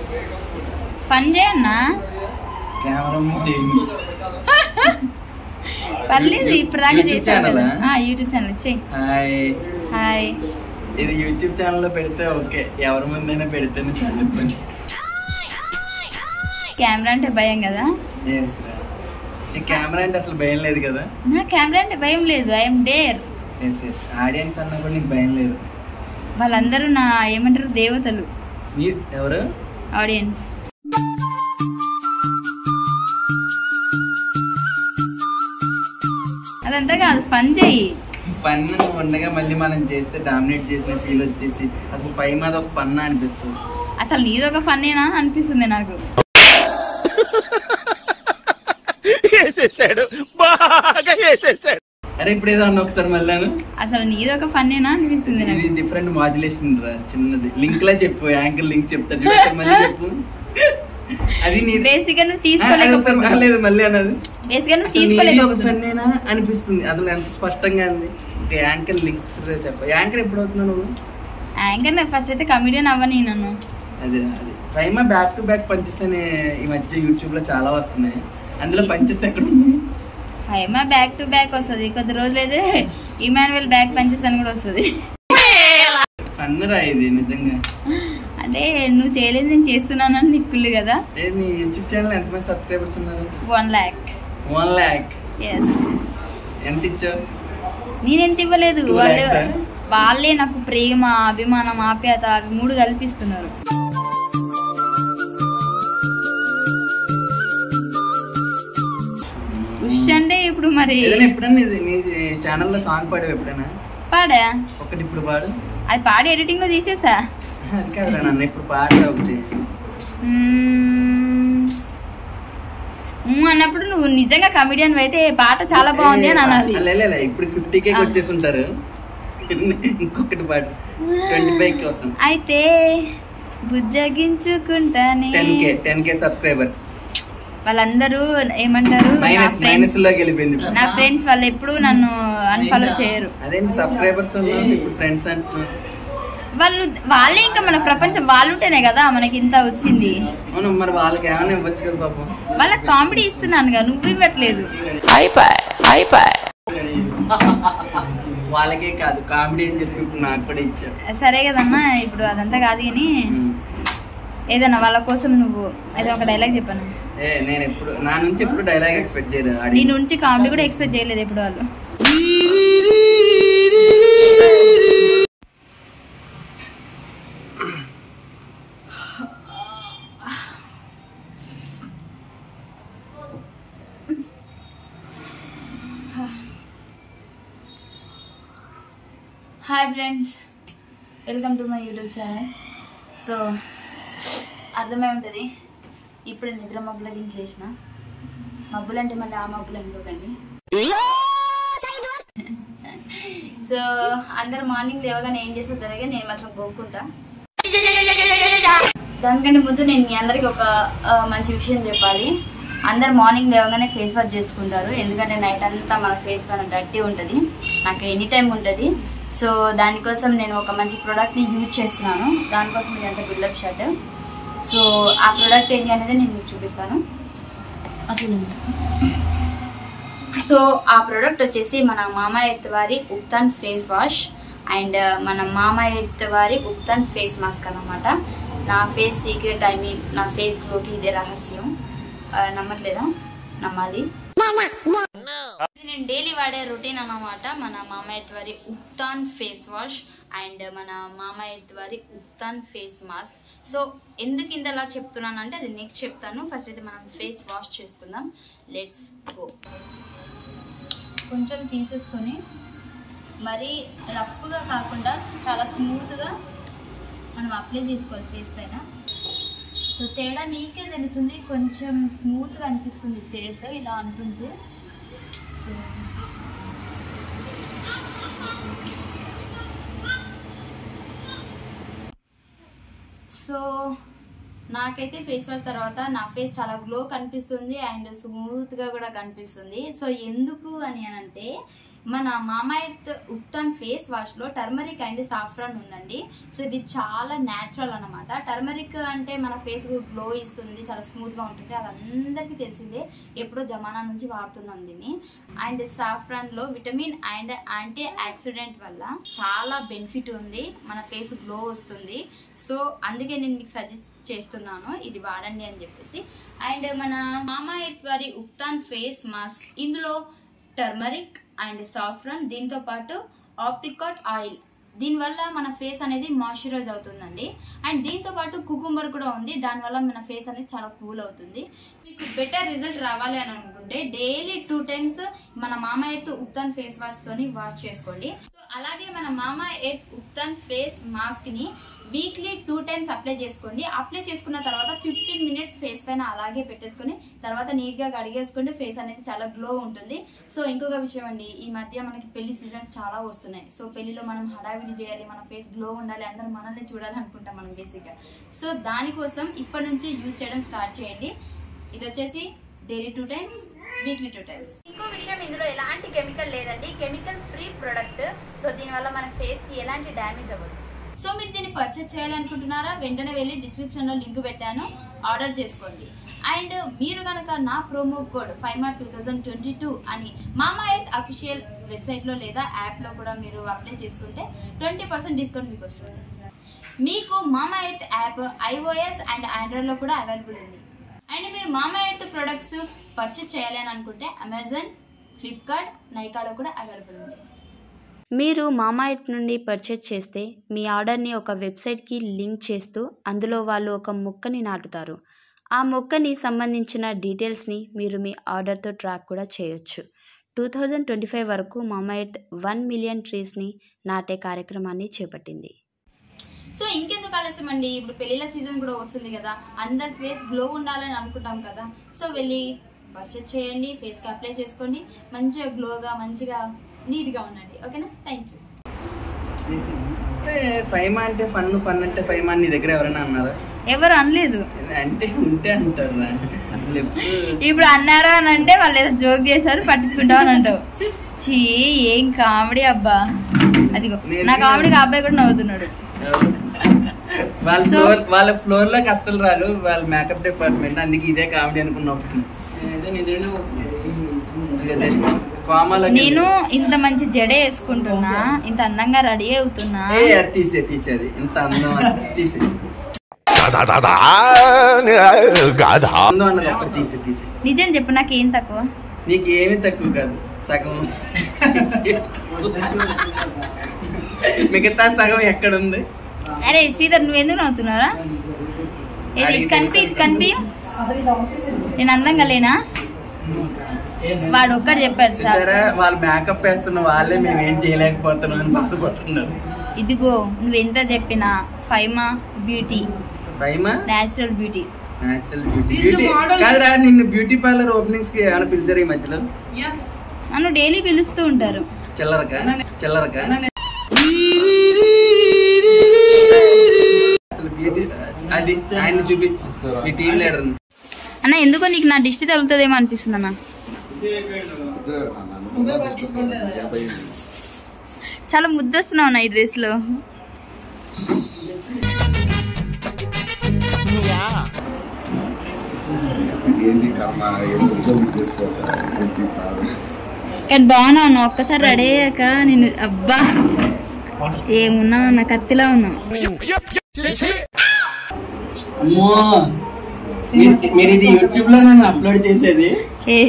పని చేయన్నా కెమెరా ముందు చేయండి పర్లేదు ఇప్పుడు దాకా YouTube చేసావు channel కదా ఆ? ఆ, యూట్యూబ్ ఛానల్ చెయ్యి హాయ్ హాయ్ ఇది యూట్యూబ్ ఛానల్లో పెడితే ఓకే ఎవరి ముందైనా పెడితేనే చాలా ఇబ్బంది కెమెరా అంటే భయం కదా Yes, రా. ఈ కెమెరా అంటే అసలు భయం లేదు కదా నా కెమెరా అంటే భయం లేదు I'm dare yes yes audience అన్నా కూడా నీకు భయం లేదు వాళ్ళందరూ నా ఏమంటారు దేవతలు మీరు ఎవరు ఆడియన్స్ అదంతా కాదు ఫన్ చెయ్యి ఫన్ ఉండగా మళ్ళీ మనం చేస్తే డామినేట్ చేసిన ఫీల్ వచ్చేసి అసలు పై మీద ఒక ఫన్ అనిపిస్తుంది అసలు నీదొక ఫన్నేనా అనిపిస్తుంది నాకు వేసేసాడు బాగా వేసేసాడు అరే ఇప్పుడు ఏదో అన్న ఒకసారి మళ్ళీ అసలు నీదొక ఫన్నేనా అనిపిస్తుంది నాకు ఇది డిఫరెంట్ మాడ్యులేషన్ రా చిన్నది లింక్ లా చెప్పు యాంకర్ లింక్ చెప్తా చూడు ఒకసారి మళ్ళీ చెప్పు అది నీ బేసిక్ గా నువ్వు ఆ, అది ఒకసారి ఆ, తీసుకోలేకపోతున్నావు లేదు మళ్ళీ అన్నది బేసిక్ గా నువ్వు అసలు నీది ఒక తీసుకోలేకపోతున్నావు ఫన్నేనా అనిపిస్తుంది అసలు ఎంత స్పష్టంగా ఉంది ఒక యాంకర్ లింక్స్ చెప్ప యాంకర్ ఎప్పుడు అవుతున్నావు నువ్వు యాంకర్ నేను ఫస్ట్ అయితే కమిడియన్ అవ్వని నన్ను అదే అది Faima back to back punches అనే ఈ మధ్య యూట్యూబ్ లో చాలా వస్తున్నాయి అందులో పంచెస్ ఎక్కడ ఉంది ఏమో బ్యాక్ టు బ్యాక్ వస్తుంది కొద్ది రోజులు అయితే ఇమాన్యువల్ బ్యాక్ పంచెస్ అని కూడా వస్తుంది ఫన్ రా ఇది నిజంగా అంటే నువ్వు చేయలేదు నేను చేస్తున్నానని నీకు కుళ్ళు కదా ఏ మీ యూట్యూబ్ ఛానల్ ఎంతమంది సబ్స్క్రైబర్స్ ఉన్నారు one lakh one lakh yes ఎంత ఇచ్చావు నేను ఎంత ఇవ్వలేదు Two వాళ్ళు lakhs ఆ? వాళ్ళే నాకు ప్రేమ అభిమానం ఆప్యాయత అవి మూడు కల్పిస్తున్నారు ఉష్ అంటే ఇప్పుడు మరి ఏదైనా ఎప్పుడన్నా ఇది నీ ఛానల్లో సాంగ్ పాడావు ఎప్పుడైనా పాడా ఒకటి ఇప్పుడు పాడు అది పాడి ఎడిటింగ్ లో తీసేసా అది కాదురా నన్ను ఇప్పుడు పాడరా ఒకటి మ్మ్. మ్మ్ అన్నప్పుడు నువ్వు నిజంగా కమిడియన్ అయితే పాట చాలా బాగుంది అని అనాలి లే, లే, లే, ఇప్పుడు ఫిఫ్టీ కే ఆ. వచ్చేసి ఉంటారు ఇంకొకటి పాడు ట్వంటీ ఫైవ్ కి వస్తాం అయితే బుజ్జగించుకుంటానే ten K ten K subscribers వాళ్ళందరూ ఏమంటారు నా మైనస్ ఫ్రెండ్స్ మైనస్ లోకి వెళ్ళిపోయింది ఇప్పుడు. నా ఫ్రెండ్స్ వాళ్ళు ఎప్పుడు నన్ను అన్ఫాలో చేయరు అదేంటి సబ్స్క్రైబర్స్ ఇప్పుడు ఫ్రెండ్స్ అంటున్నారు వాళ్ళు వాళ్ళే ఇంకా మన ప్రపంచం వాళ్ళు ఉంటేనే కదా మనకి ఇంత వచ్చింది అవును మరి వాళ్ళకి ఏమైనా ఇవ్వచ్చు కదా పాపం వాళ్ళకి కామెడీ ఇస్తున్నాను కదా నువ్వు ఇవ్వట్లేదు వాళ్ళకే కాదు కామెడీ అని చెప్పి ఇప్పుడు నాకు కూడా ఇచ్చారు సరే కదన్నా ఇప్పుడు అదంతా కాదు కానీ ఏదన్నా వాళ్ళ కోసం నువ్వు ఏదో ఒక డైలాగ్ చెప్పాను ఏ నేను ఎప్పుడు నా నుంచి ఎప్పుడు డైలాగ్ ఎక్స్పెక్ట్ చేయరు నీ audience. నుంచి కామెడీ కూడా ఎక్స్పెక్ట్ చేయలేదు ఇప్పుడు వాళ్ళు hi friends welcome to my YouTube channel so అర్థమై ఉంటుంది ఇప్పుడు నిద్ర మబ్బులకి ఇంట్లో వేసిన మబ్బులు అంటే మళ్ళీ ఆ మబ్బులు అనుకోకండి సో అందరు మార్నింగ్ లేవగానే ఏం చేస్తారు అలాగే నేను మాత్రం గోక్కుంటా దానికంటే ముందు నేను మీ అందరికి ఒక ఆ, మంచి విషయం చెప్పాలి అందరు మార్నింగ్ లేవగానే ఫేస్ వాష్ చేసుకుంటారు ఎందుకంటే నైట్ అంతా మన ఫేస్ పైన డర్టీ ఉంటుంది నాకు ఎనీ టైం ఉంటుంది సో దానికోసం నేను ఒక మంచి ప్రోడక్ట్ని యూజ్ చేస్తున్నాను దానికోసం ఇదంతా బిల్డప్ షర్ట్ సో ఆ ప్రోడక్ట్ ఏంటి అనేది నేను మీకు చూపిస్తాను అట్లా సో ఆ ప్రోడక్ట్ వచ్చేసి మన మామా ఎర్త్ వారి ఉప్తాన్ ఫేస్ వాష్ అండ్ మన మామా ఎర్త్ వారి ఉప్తాన్ ఫేస్ మాస్క్ అన్నమాట నా ఫేస్ సీక్రెట్ ఐ మీన్ నా ఫేస్ గ్లోకి ఇదే రహస్యం ఆ, నమ్మట్లేదా నమ్మాలి ఇది నేను డైలీ వాడే రొటీన్ అన్నమాట మన మామా ఎర్త్ వారి ఉప్తాన్ ఫేస్ వాష్ అండ్ మన మామా ఎర్త్ వారి ఉప్తాన్ ఫేస్ మాస్క్ సో ఎందుకు ఇంతలా చెప్తున్నాను అంటే అది నెక్స్ట్ చెప్తాను ఫస్ట్ అయితే మనం ఫేస్ వాష్ చేసుకుందాం లెట్స్ గో కొంచెం తీసేసుకొని మరీ రఫ్గా కాకుండా చాలా స్మూత్గా మనం అప్లై చేసుకోవాలి ఫేస్ పైన సో తేడా నీకే తెలుస్తుంది కొంచెం స్మూత్గా అనిపిస్తుంది ఫేస్ ఇలా అంటుంటే సో సో నాకైతే ఫేస్ వాష్ తర్వాత నా ఫేస్ చాలా గ్లో కనిపిస్తుంది అండ్ స్మూత్ గా కూడా కనిపిస్తుంది సో ఎందుకు అని అంటే మన మామాయత్ ఉప్తాన్ ఫేస్ వాష్ లో టర్మరిక్ అండ్ సాఫ్రాన్ ఉందండి సో ఇది చాలా న్యాచురల్ అన్నమాట టర్మరిక్ అంటే మన ఫేస్ గ్లో ఇస్తుంది చాలా స్మూత్ గా ఉంటుంది అది అందరికీ తెలిసిందే ఎప్పుడో జమానా నుంచి వాడుతున్నాం దీన్ని అండ్ సాఫ్రాన్ లో విటమిన్ అండ్ యాంటీ ఆక్సిడెంట్ వల్ల చాలా బెనిఫిట్ ఉంది మన ఫేస్ గ్లో వస్తుంది సో అందుకే నేను మీకు సజెస్ట్ చేస్తున్నాను ఇది వాడండి అని చెప్పేసి అండ్ మన మామా ఎర్త్ వారి ఉప్తాన్ ఫేస్ మాస్క్ ఇందులో టర్మరిక్ అండ్ సాఫ్రన్ దీంతో పాటు ఆప్రికాట్ ఆయిల్ దీనివల్ల మన ఫేస్ అనేది మాయిశ్చరైజ్ అవుతుందండి అండ్ దీంతో పాటు కుకుంబర్ కూడా ఉంది దానివల్ల మన ఫేస్ అనేది చాలా కూల్ అవుతుంది మీకు బెటర్ రిజల్ట్ రావాలి అని అనుకుంటే డైలీ టూ టైమ్స్ మన Mamaearth Ubtan face wash తోని వాష్ చేసుకోండి సో అలాగే మన Mamaearth Ubtan face mask ని వీక్లీ టూ టైమ్స్ అప్లై చేసుకోండి అప్లై చేసుకున్న తర్వాత ఫిఫ్టీన్ మినిట్స్ ఫేస్ పైన అలాగే పెట్టేసుకొని తర్వాత నీట్ గా కడిగేసుకుంటే ఫేస్ అనేది చాలా గ్లో ఉంటుంది సో ఇంకొక విషయం అండి ఈ మధ్య మనకి పెళ్లి సీజన్ చాలా వస్తున్నాయి సో పెళ్లిలో మనం హడావిడి చేయాలి మన ఫేస్ గ్లో ఉండాలి అందరూ మనల్ని చూడాలి అనుకుంటాం మనం బేసిక్ గా సో దానికోసం ఇప్పటి నుంచి యూజ్ చేయడం స్టార్ట్ చేయండి ఇది వచ్చేసి daily two times weekly two times ఇంకో విషయం ఇందులో ఎలాంటి కెమికల్ లేదండి కెమికల్ ఫ్రీ ప్రొడక్ట్ సో దీనివల్ల మన ఫేస్ కి ఎలాంటి డ్యామేజ్ అవ్వదు సో మీరు దీన్ని పర్చేస్ చేయాలనుకుంటున్నారా వెంటనే వెళ్ళి డిస్క్రిప్షన్ లో లింక్ పెట్టాను ఆర్డర్ చేసుకోండి అండ్ మీరు కనుక నా promo code five mart two thousand twenty two అని మామా ఎర్త్ అఫీషియల్ వెబ్సైట్ లో లేదా యాప్ లో కూడా మీరు అప్లై చేసుకుంటే ట్వంటీ పర్సెంట్ డిస్కౌంట్ మీకు వస్తుంది మీకు Mamaearth app iOS and Android లో కూడా అవైలబుల్ ఉంది అండ్ మీరు మామా ఎర్త్ ప్రొడక్ట్స్ పర్చేస్ చేయాలి అని అనుకుంటే అమెజాన్ ఫ్లిప్కార్ట్ నైకాలో కూడా అవైలబుల్ ఉంది మీరు మామాయిట్ నుండి పర్చేజ్ చేస్తే మీ ఆర్డర్ని ఒక వెబ్సైట్కి లింక్ చేస్తూ అందులో వాళ్ళు ఒక మొక్కని నాటుతారు ఆ మొక్కని సంబంధించిన డీటెయిల్స్ని మీరు మీ ఆర్డర్తో ట్రాక్ కూడా చేయొచ్చు టూ థౌజండ్ ట్వంటీ ఫైవ్ వరకు మామాయిట్ వన్ మిలియన్ ట్రీస్ని నాటే కార్యక్రమాన్ని చేపట్టింది సో ఇంకెందుకు ఆలస్యం అండి ఇప్పుడు పెళ్లిళ్ళ సీజన్ కూడా వస్తుంది కదా అందరి ఫేస్ గ్లో ఉండాలని అనుకుంటాం కదా సో వెళ్ళి పర్చేస్ చేయండి ఫేస్ కి అప్లై చేసుకోండి మంచిగా గ్లోగా మంచిగా నీట్ గా ఉండండి ఓకేనా థ్యాంక్ యూ అంటే ఫైమా అంటే ఫన్ ఫన్ అంటే ఫైమా నీ దగ్గర ఎవరైనా అన్నారా ఎవరు అనలేదు అంటే ఉంటే అంటారు రా. అసలు ఎప్పుడు ఇప్పుడు అన్నారు అని అంటే వాళ్ళు ఏదో జోక్ చేశారు పట్టించుకుంటావు అని అంటావు చీ ఏం కామెడీ అబ్బా అదిగో నా కామెడీ అబ్బాయి కూడా నవ్వుతున్నాడు వాళ్ళ So- ఫ్లోర్ వాళ్ళ ఫ్లోర్ లోకి అస్సలు రాలు వాళ్ళ మేకప్ డిపార్ట్మెంట్ అందుకే ఇదే కామెడీ అనుకుని నవ్వుతుంది అదే, కోమలకి- నేను ఇంత మంచి జడ వేసుకుంటున్నా ఇంత అందంగా రెడీ అవుతున్నా ఏ అది తీసే తీసేది ఇంత అందం అది తీసే గాధా అందం అన్నది ఒక్కటి తీసే తీసే నిజం చెప్పు నాకేం తక్కువ నీకు ఏమీ తక్కువ కాదు సగం మిగతా సగం ఎక్కడుంది అరే శ్రీధర్ నువ్వు ఎందుకు నవ్వుతున్నారా ఏది ఇటు కనిపి ఇటు కనిపి నేను అందంగా లేనా వాడు ఒక్కడు చెప్పాడు సార్ చూసారా వాళ్ళు మేకప్ వేస్తున్న వాళ్ళే మేము ఏం చేయలేకపోతున్నాం అని బాధపడుతున్నారు ఇదిగో నువ్వెంత చెప్పినా Faima beauty Faima natural beauty natural beauty beauty కాదురా నిన్ను బ్యూటీ పార్లర్ ఓపెనింగ్స్ కి ఏమైనా పిలిచారు ఈ మధ్యలో నన్ను డైలీ పిలుస్తూ ఉంటారు చిల్లరక చిల్లరక అసలు బ్యూటీ అది ఆయన చూపించు ఈ టీం లీడర్ అన్న ఎందుకో నీకు నా దిష్టి తగులుతుందేమో అనిపిస్తుంది అన్న చాలా ముద్దొస్తున్నావు అన్న ఈ డ్రెస్ లో ఏంటి కర్మ ఏదో ఉద్యోగం చేసుకోవాలి ఏంటి బాధ కానీ బాగున్నావు అన్న ఒక్కసారి రెడీ అయ్యాక నేను అబ్బా ఏమున్నావు అన్న కత్తిలా ఉన్నావు అమ్మో మీరు- మీరు ఇది యూట్యూబ్ లో నన్ను అప్లోడ్ చేసేది ఏ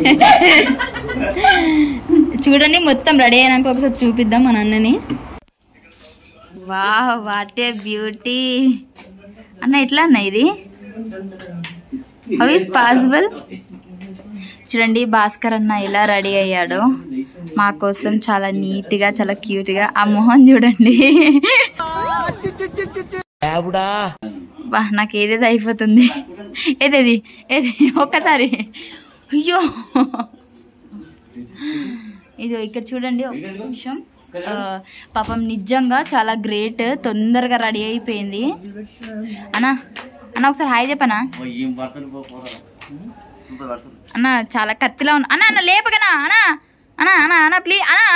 చూడండి మొత్తం రెడీ అయినాక ఒకసారి చూపిద్దాం మన అన్నని వా వాట్ ఏ బ్యూటీ అన్న ఎట్లా అన్న ఇది హౌ ఇస్ పాసిబుల్ చూడండి భాస్కర్ అన్న ఎలా రెడీ అయ్యాడో మా కోసం చాలా నీట్ గా చాలా క్యూట్ గా ఆ మొహం చూడండి బా నాకు ఏదేదో అయిపోతుంది ఏదేది ఏది ఒక్కసారి అయ్యో ఇది ఇక్కడ చూడండి ఒక నిమిషం ఆ, పాపం నిజంగా చాలా గ్రేట్ తొందరగా రెడీ అయిపోయింది అన్నా అన్న ఒకసారి హాయ్ చెప్పనా అన్న చాలా కత్తిలా ఉన్నా అన్న అన్న లేపగనా అన్న అన్నా అన్నా అన్నా ప్లీజ్ అన్నా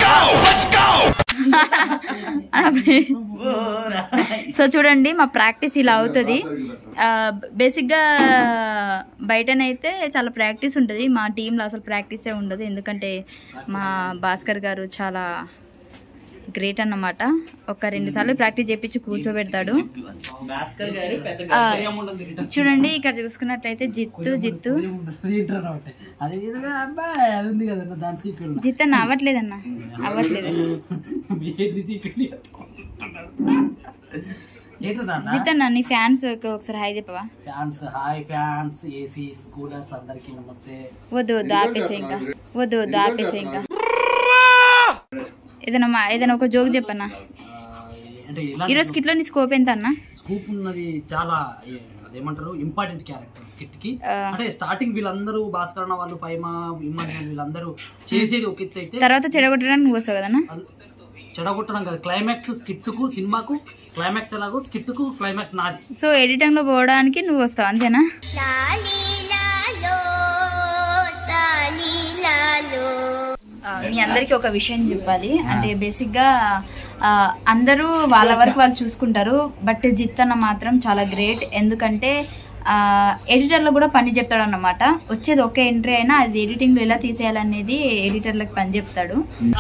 అన్నా ప్లీజ్ సో చూడండి మా ప్రాక్టీస్ ఇలా అవుతుంది బేసిక్గా బయటనైతే చాలా ప్రాక్టీస్ ఉంటుంది మా టీంలో అసలు ప్రాక్టీసే ఉండదు ఎందుకంటే మా భాస్కర్ గారు చాలా గ్రేట్ అన్నమాట ఒక రెండు సార్లు ప్రాక్టీస్ చేపించి కూర్చోబెడతాడు భాస్కర్ గారు పెద్ద ఆ, గర్భయం ఉండదు రిటర్న్. చూడండి ఇక్కడ చూసుకున్నట్లయితే జిత్తు జిత్తు అదే విధంగా అబ్బాయి అది ఉంది కదన్న దాని సీక్వెల్ జిత్ అన్న అవ్వట్లేదన్న అవ్వట్లేదు ఏంటి సీక్వెల్ ఏంటన్నా జిత్ అన్న నీ ఫ్యాన్స్ ఒకసారి హాయ్ చెప్పవా fans hi fans AC coolers అందరికి నమస్తే వద్దు వద్దు ఆపేసే ఇంకా వద్దు వద్దు ఆపేసే ఇంకా ఏదైనా మా- ఏదైనా ఒక జోక్ చెప్పన్నా అంటే ఇలా ఈరోజు స్కిట్లో నీ స్కోప్ ఎంత అన్న స్కూప్ ఉన్నది చాలా ఏ- అదేమంటారు ఇంపార్టెంట్ క్యారెక్టర్ స్కిట్ కి ఆ. అంటే స్టార్టింగ్ వీళ్ళందరూ భాస్కర్ అన్న వాళ్ళు ఫైమా ఇమ్మాన్యుల్ వీళ్ళందరూ చేసేది ఒక ఎత్తు అయితే తర్వాత చెడగొట్టడానికి నువ్వు వస్తావు కదన్నా వాళ్ళు చెడగొట్టడం కదా క్లైమాక్స్ స్కిట్ కు సినిమాకు క్లైమాక్స్ ఎలాగో స్కిట్ కు క్లైమాక్స్ నాది సో ఎడిటింగ్ లో పోవడానికి నువ్వు వస్తావు అంతేనా ఆ, మీ అందరికి ఒక విషయం చెప్పాలి అంటే బేసిక్ గా ఆ, అందరూ వాళ్ళ వరకు వాళ్ళు చూసుకుంటారు బట్ జిత్ అన్న మాత్రం చాలా గ్రేట్ ఎందుకంటే ఎడిటర్ లో కూడా పని చెప్తాడు అన్నమాట వచ్చేది ఒకే ఎంట్రీ అయినా అది ఎడిటింగ్ లో ఎలా తీసేయాలనేది ఎడిటర్లకు పని చెప్తాడు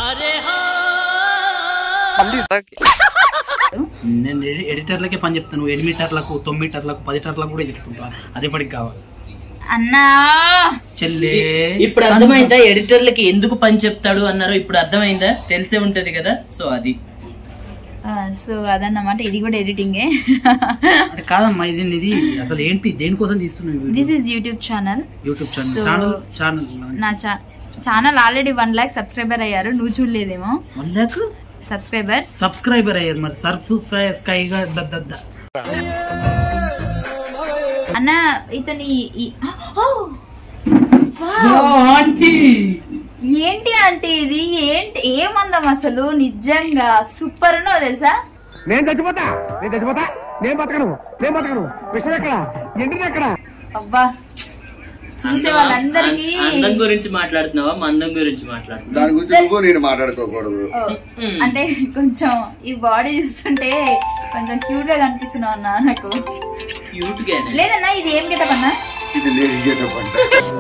నేను ఎడి- ఎడిటర్లకే పని చెప్తాను ఎనిమిటర్లకు తొమ్మిదిటర్లకు పదిటర్లకు కూడా చెప్తుంటా అదే పడికి కావాలి అన్నా చెల్లే ఇప్పుడు అర్థమైందా ఎడిటర్లకి ఎందుకు పని చెప్తాడు అన్నారు ఇప్పుడు అర్థమైందా తెలిసే ఉంటది కదా సో అది ఆ, సో అదన్నమాట ఇది కూడా ఎడిటింగే అంటే కాదమ్మా ఇది ఇది అసలు ఏంటి దేనికోసం తీస్తున్నావు this is YouTube channel YouTube channel So- channel channel నా ఛా channel already one lakh subscriber అయ్యారు నువ్వు చూడలేదేమో వన్ ల్యాక్ సబ్స్క్రైబర్స్ సబ్స్క్రైబర్ అయ్యారు మరి సర్ఫ్ స్కైగా దద్ద అన్న ఇతని ఈ- ఓ! ఏంటి అంటే ఇది ఏంటి ఏమందం అసలు నిజంగా సూపర్ ఉన్నో తెలుసా నేను చచ్చిపోతా నేను చచ్చిపోతా నేను బతకను నేను బతకను విషయం ఎక్కడ ఎండిది ఎక్కడ అబ్బా చూసే వాళ్ళందరికీ అందం గురించి మాట్లాడుతున్నావా మందం గురించి మాట్లాడుతున్నావా దాని గురించి నువ్వు నేను మాట్లాడుకోకూడదు ఓ, అంటే కొంచెం ఈ బాడీ చూస్తుంటే కొంచెం క్యూట్ గా కనిపిస్తున్నావు అన్న నాకు క్యూట్ గా లేదన్నా ఇది ఏం గెటప్ అన్నా ఇది నేను ఇయ్యేటప్పంట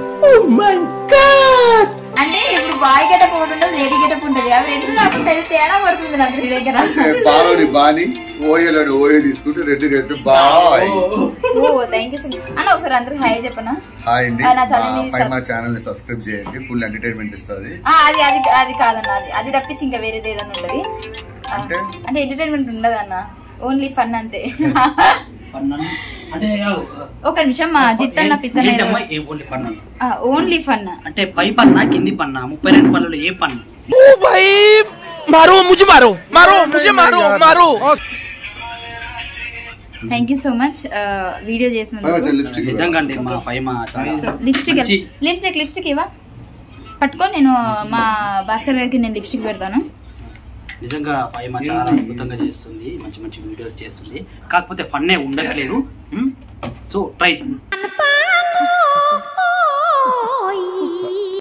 అంటే ఇప్పుడు బాయ్ గెటప్ ఒకటి ఉంటుంది లేడీ గెటప్ ఉంటుంది అవి రెండు కాకుండా ఇది తేడా పడుతుంది నాకు నీ దగ్గర బాలోని బాని ఓయలోని ఓయో తీసుకుంటే రెండు కలిపితే బాయ్ ఓ థ్యాంక్ యూ సో మచ్ అన్న ఒకసారి అందరికి హాయ్ చెప్పనా హాయ్ అండి ఆ, నా channel ని పై మా ఛానల్ ని సబ్స్క్రైబ్ చేయండి ఫుల్ ఎంటర్టైన్మెంట్ ఇస్తుంది ఆ, అది అది అది కాదన్న అది అది తప్పించి ఇంకా వేరేది ఏదైనా ఉంటది ఆ, అంటే? అంటే ఎంటర్టైన్మెంట్ ఉండదు అన్న ఓన్లీ ఫన్ అంతే అంటే ఒక నిమిషం మా జిత్తన్న పిత్తన్న ఏంటమ్మా ఏ ఓన్లీ పన్ను ఓన్లీ ఫన్ అంటే పై పన్నా కింది పన్నా ముప్పై రెండు పనులు ఏ పన్ను मारो मुझे मारो मारो मुझे मारो मारो thank you so much video చేసినందుకు లిప్స్టిక్ నిజంగా అండి మా ఫైమా చాలా సో లిప్స్టిక్ మంచి- లిప్స్టిక్ లిప్స్టిక్ ఇవా పట్టుకో నేను మా భాస్కర్ గారికి నేను లిప్స్టిక్ పెడతాను నిజంగా ఫైమా చాలా అద్భుతంగా చేస్తుంది మంచి మంచి వీడియోస్ చేస్తుంది కాకపోతే ఫన్నే ఉండట్లేదు సో ట్రై